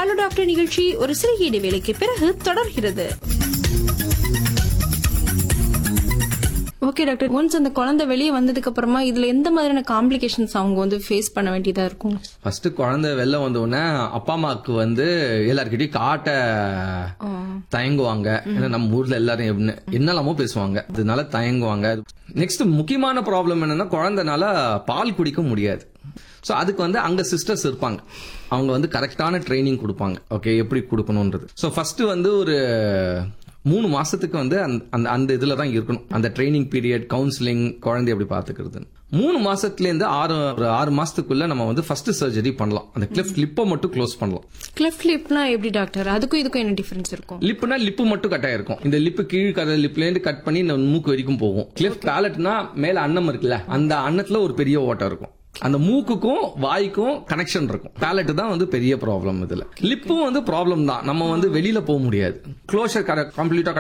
hello doctor நிகழ்ச்சி ஒரு சிறிய இடைவேளைக்கு பிறகு தொடர்கிறது ஓகே டாக்டர் ஒன்ஸ் அந்த குழந்தை வெளியே வந்ததுக்கு அப்புறமா இதுல எந்த மாதிரியான காம்ப்ளிகேஷன்ஸ் அவங்க வந்து ஃபேஸ் பண்ண வேண்டியதா இருக்கும் ஃபர்ஸ்ட் குழந்தை வெளில வந்த உடனே அப்பா அம்மாவுக்கு வந்து எல்லார்கிட்டயும் காட்ட தயங்குவாங்க ஏன்னா நம்ம ஊர்ல எல்லாரும் எப்படின்னு என்னெல்லாமோ பேசுவாங்க அதனால தயங்குவாங்க நெக்ஸ்ட் முக்கியமான ப்ராப்ளம் என்னன்னா குழந்தைனால பால் குடிக்க முடியாது ஸோ அதுக்கு வந்து அங்க சிஸ்டர்ஸ் இருப்பாங்க அவங்க வந்து கரெக்டான ட்ரைனிங் கொடுப்பாங்க ஓகே எப்படி கொடுக்கணுன்றது ஸோ ஃபர்ஸ்ட் வந்து ஒரு மூணு மாசத்துக்கு வந்து அந்த அந்த அந்த இதுல தான் இருக்கணும் அந்த ட்ரைனிங் பீரியட் கவுன்சிலிங் குழந்தை எப்படி பாத்துக்கிறது மூணு மாசத்துல இருந்து ஆறு ஒரு ஆறு மாசத்துக்குள்ள நம்ம வந்து ஃபர்ஸ்ட் சர்ஜரி பண்ணலாம் அந்த கிளிஃப்ட் லிப்பை மட்டும் க்ளோஸ் பண்ணலாம் கிளிஃப்ட் லிப்னா எப்படி டாக்டர் அதுக்கும் இதுக்கும் என்ன டிஃபரன்ஸ் இருக்கும் லிப்னா லிப்பு மட்டும் கட்டாயிருக்கும் இருக்கும் இந்த லிப்பு கீழ் கதை லிப்ல இருந்து கட் பண்ணி இந்த மூக்கு வரைக்கும் போகும் கிளிஃப்ட் பேலட்னா மேல அன்னம் இருக்குல்ல அந்த அன்னத்துல ஒரு பெரிய ஓட்டம் இருக்கும் அந்த மூக்குக்கும் வாய்க்கும் கனெக்ஷன் இருக்கும் பேலட் தான் வந்து பெரிய ப்ராப்ளம் இதுல லிப்பும் வந்து ப்ராப்ளம் தான் நம்ம வந்து வெளியில போக முடியாது க்ளோஷர் கம்ப்ளீட்டா